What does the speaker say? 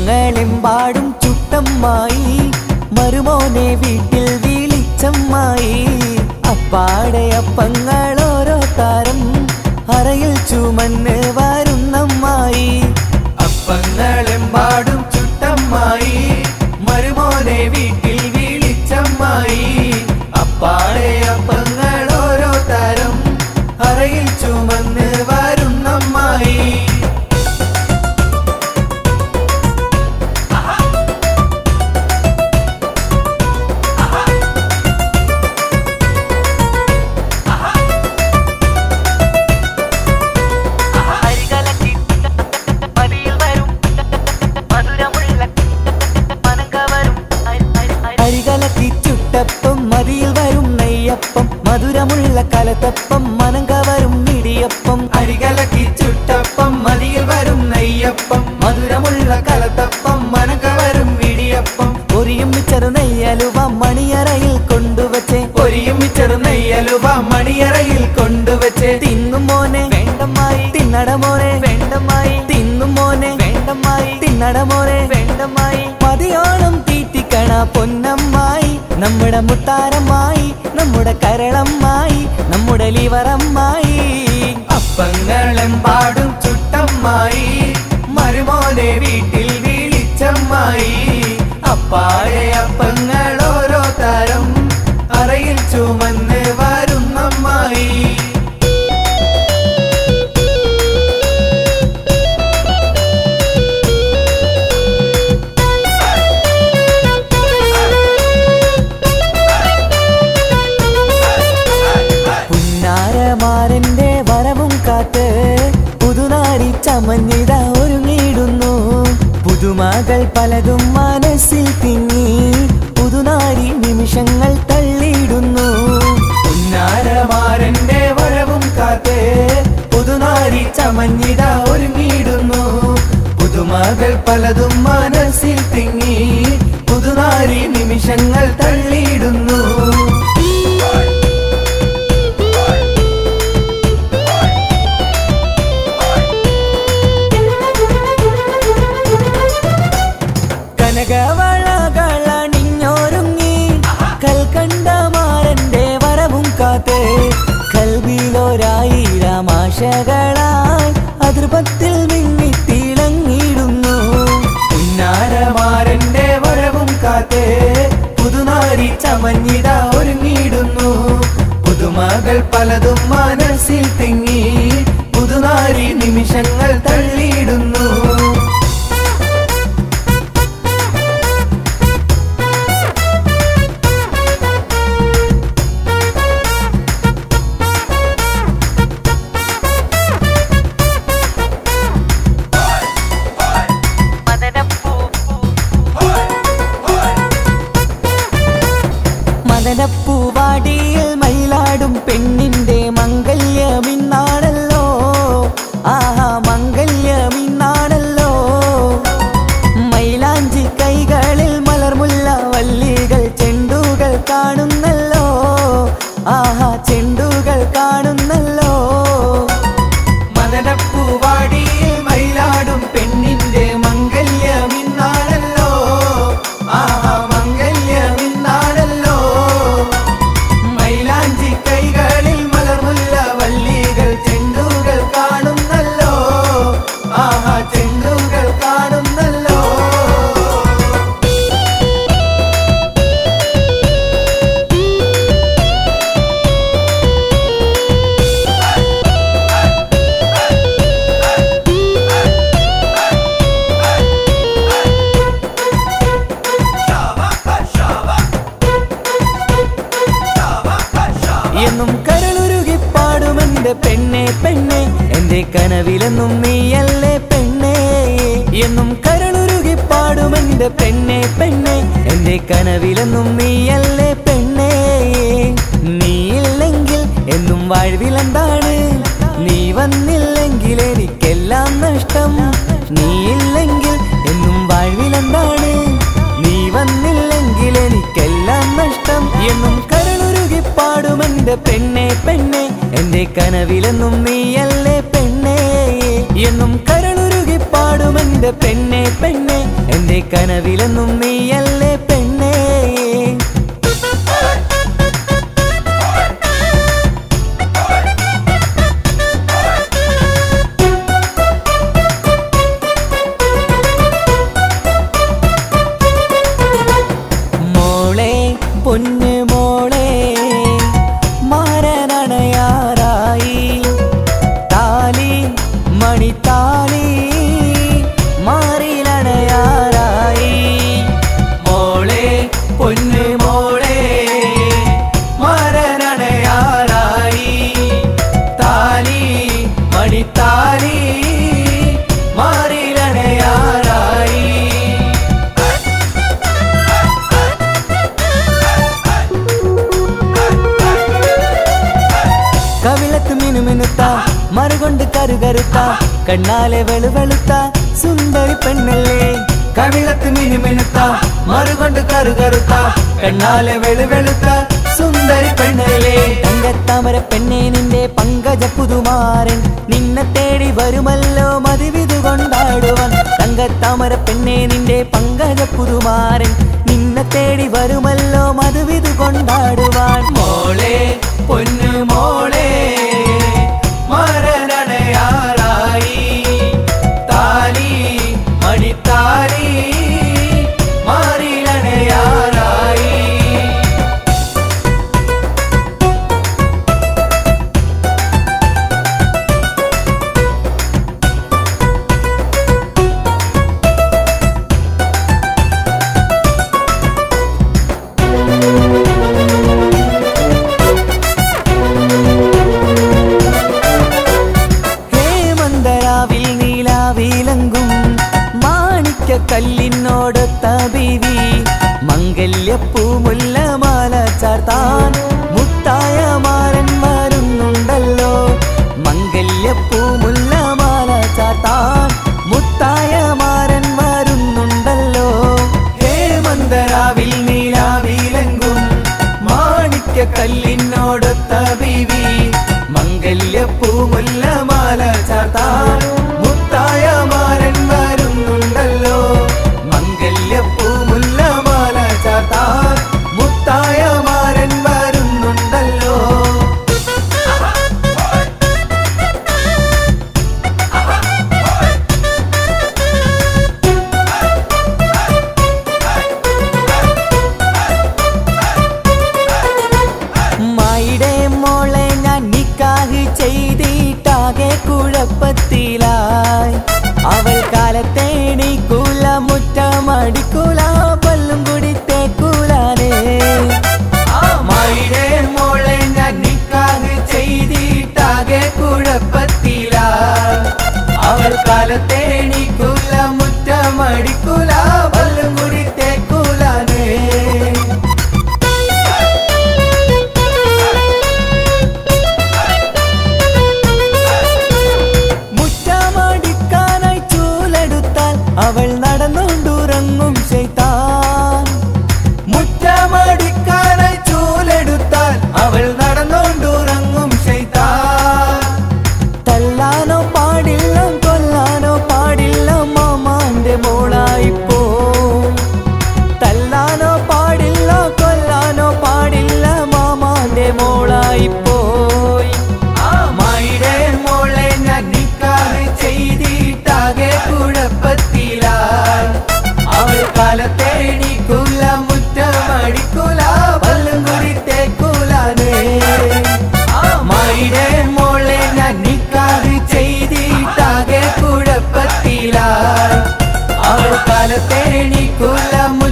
അപ്പങ്ങളെമ്പാടും ചുട്ടമ്മായി മരുമോനെ വീട്ടിൽ വിളിച്ചമ്മായി അപ്പാടെ അപ്പങ്ങൾ ഓരോ താരം അറയിൽ ചുമന്ന് വരുന്നമ്മായി അപ്പങ്ങളെമ്പാടും ചുട്ടമ്മായി മരുമോനെ വീട്ടിൽ വിളിച്ചമ്മായി അപ്പാടെ അപ്പങ്ങൾ ഓരോ താരം അറയിൽ ചുമന്ന് വരുന്നമ്മായി അരികലക്കി പതിയിൽ വരും മധുരമുള്ള മനങ്കവരും അരികലക്കി ചുട്ടപ്പം മതിയിൽ വരും നെയ്യപ്പം മധുരമുള്ള കലത്തപ്പം മനം കവരും ഇടിയപ്പം അരികലക്കി ചുട്ടപ്പം മതിയിൽ വരും നെയ്യപ്പം മധുരമുള്ള കലത്തപ്പം മനം കവരും ഇടിയപ്പം ഒരിയും ചെറു നെയ്യലുവ മണിയറയിൽ കൊണ്ടുവച്ചേ ഒരിയും ചെറു നെയ്യലുവ മണിയറയിൽ കൊണ്ടുവച്ചേ തിന്നും മോനെ വേണ്ടമായി തിന്നട മോനെ വേണ്ടമായി തിന്നും മോനെ വേണ്ടമായി തിന്നട മോനെ വേണ്ടമായി മതിയോളം തീറ്റിക്കണ പൊന്നമ്മായി നമ്മുടെ മുത്താരമ്മായി നമ്മുടെ കരളമ്മായി നമ്മുടെ ലിവറമ്മായി അപ്പങ്ങളെമ്പാടും ചുട്ടമ്മായി മരുമോനെ വീട്ടിൽ വിളിച്ചമ്മായി അപ്പാടെ അപ്പങ്ങൾ ഓരോ തരം അറയിൽ ചുമന്ന് വരുന്നമ്മായി പുന്നാരമാരന്റെ വരവും കാത്ത് പുതുനാരി ചമഞ്ഞിത ഒരുങ്ങിയിടുന്നു പുതുമകൾ പലതും മനസ്സിൽ തിങ്ങി പുതുനാരി നിമിഷങ്ങൾ തള്ളിയിടുന്നു പുന്നാരമാരന്റെ വരവും കാത്ത് പുതുനാരി ചമഞ്ഞിത ഒരുങ്ങിയിടുന്നു പുതുമകൾ പലതും മനസ്സിൽ തിങ്ങി പുതുനാരി നിമിഷങ്ങൾ തള്ളിയിടുന്നു കനകവളകളണിഞ്ഞൊരുങ്ങി കൽക്കണ്ടമാരന്റെ വരവും കാത്ത് കൽവിയിലൊരായിരം ആശകളായി അതിർപത്തിൽ മിന്നി തിളങ്ങിയിടുന്നു പുന്നാരമാരന്റെ വരവും കാത്ത് പുതുനാരി ചമഞ്ഞിത ഒരുങ്ങിയിടുന്നു പുതുമകൾ പലതും മനസ്സിൽ തിങ്ങി പുതുനാരി നിമിഷങ്ങൾ തള്ളിയിടുന്നു മദനപ്പൂ മദനപ്പൂവാടിയിൽ മയിലാടും പെണ്ണിന്റെ മംഗല്യമിന്നാണല്ലോ ആഹാ മംഗല്യമിന്നാണല്ലോ മൈലാഞ്ചി കൈകളിൽ മലർമുല്ല വല്ലികൾ ചെണ്ടുകൾ കാണുന്നല്ലോ ആഹാ ചെണ്ടുകൾ കാണുന്നല്ലോ മദനപ്പൂവാടിയിൽ മയിലാടും പെണ്ണിന്റെ മംഗല്യമിന്നാണല്ലോ ആഹാ മംഗല്യമിന്നാണല്ലോ മൈലാഞ്ചി കൈകളിൽ മലർമുല്ല വല്ലികൾ ചെണ്ടുകൾ കാണുന്നല്ലോ ആഹാ ചെണ്ടുകൾ കാണുന്നല്ലോ എന്നും കരളുരുകി പാടുമെന്റെ പെണ്ണെ പെണ്ണെ എന്റെ കനവിലെന്നും നീയല്ലേ പെണ്ണെ എന്നും കരളുരുകി പാടുമെന്റെ പെണ്ണെ പെണ്ണെ എന്റെ കനവിലെന്നും നീയല്ലേ പെണ്ണെ നീയില്ലെങ്കിൽ എന്നും വാഴ്വിലെന്താണ് നീ വന്നില്ലെങ്കിൽ എനിക്കെല്ലാം നഷ്ടം നീയില്ലെങ്കിൽ എന്നും വാഴ്വിലെന്താണ് നീ വന്നില്ലെങ്കിൽ എനിക്കെല്ലാം നഷ്ടം എന്നും കരളുരുകി പാടുമെന്റെ പെണ്ണെ പെണ്ണെ എന്റെ കനവിലെന്നും നീയല്ലേ പെണ്ണെ എന്നും കരളുരുകി പാടും പാടും എന്റെ പെണ്ണെ പെണ്ണെ എന്റെ കനവിലെന്നും നീയല്ലേ പെണ്ണേ മോളെ പൊന്നു മോളെ മാരനണയാറായി താലി മണിത്താലി മാറിലണയാറായി മോളെ പൊന്നു മോളെ മാരനണയാറായി താലി മണിത്താലി മാറിലണയാറായി കവിളത്ത് മിനുമിനുത്ത മറുകൊണ്ട് കരുകരുത്ത കണ്ണാലെ വെളുവെളുത്ത സുന്ദരി പെണ്ണല്ലേ കവിളത്ത് മിനുമിനുത്ത മറുകൊണ്ട് കരുകരുത്ത കണ്ണാലെ വെളുവെളുത്ത സുന്ദരി പെണ്ണല്ലേ തങ്കത്താമര പെണ്ണെ നിന്റെ പങ്കജ പുതുമാരൻ നിന്നെ തേടി വരുമല്ലോ മതിവിധു കൊണ്ടാടുവാൻ തങ്കത്താമര പെണ്ണെ നിന്റെ പങ്കജ പുതുമാരൻ നിന്നെ തേടി വരുമല്ലോ മധുവിധു കൊണ്ടാടുവാൻ മോളെ പൊന്നു മോളെ മരണയാറായി താലി മണിത്താലി മാറിലണയാറായി ഹേമന്തരാവിൽ നീലാവിലങ്കും മാണിക്ക കല്ലിനോടൊത്ത ബീവി മംഗല്യപ്പൂമുല്ല മാല ചാർത്താൻ മുത്തായ മാരൻ വരുന്നുണ്ടല്ലോ മംഗല്യപ്പൂമുല്ല മാല ചാർത്താൻ മുത്തായ മാരൻ വരുന്നുണ്ടല്ലോ ഹേമന്തരാവിൽ നീലാവിലങ്കും മാണിക്യ കല്ലിനോടൊത്ത ബീവി മംഗല്യപ്പൂമുല്ല മാല ചാർത്താൻ മുത്തായ മാരൻ വരുന്നുണ്ടല്ലോ മംഗല്യപ്പൂമുല്ല മാല ചാർത്താൻ മുത്തായ മാരൻ വരുന്നുണ്ടല്ലോ മായിടെ മോളെ ഞാൻ നിക്കാഹ് ചെയ്തിട്ടാകെ കുഴപ്പത്തിലായി അവൾ കാലത്തേണിക്കൂല മുറ്റമടിക്കൂല പല്ലും കൂടി തേക്കൂലാനേ മായിടെ മോളെ ഞാൻ നിക്കാഹ് ചെയ്തിട്ടാകെ കുഴപ്പത്തിലായി അവൾ കാലത്തേണിക്കൂല മുറ്റമടിക്കൂല പല്ലും കൂടി തേക്കൂലാനേ മുറ്റമടിക്കാനായി ചൂലെടുത്താൽ അവൾ നടന്നുകൊണ്ടുറങ്ങും ചെയ്താൻ മുറ്റമടിക്കാനായി ചൂലെടുത്താൽ അവൾ നടന്നുകൊണ്ടുറങ്ങും ചെയ്താൻ തല്ലാനോ പാടില്ല കൊല്ലാനോ പാടില്ല മാമാന്റെ മോളായിപ്പോ തല്ലാനോ പാടില്ല കൊല്ലാനോ പാടില്ല മാമാന്റെ മോളായിപ്പോയി മായിടെ മോളെ ഞാൻ നിക്കാഹ് ചെയ്തിട്ടാകെ കുഴപ്പത്തിലായി അവൾ കാലത്തേണിക്കൂല മുറ്റമടിക്കൂല പല്ലും കൂടി തേക്കൂലാനേ മായിടെ മോളെ ഞാൻ നിക്കാഹ് ചെയ്തിട്ടാകെ കുഴപ്പത്തിലായി അവൾ കാലത്തേണിക്കൂല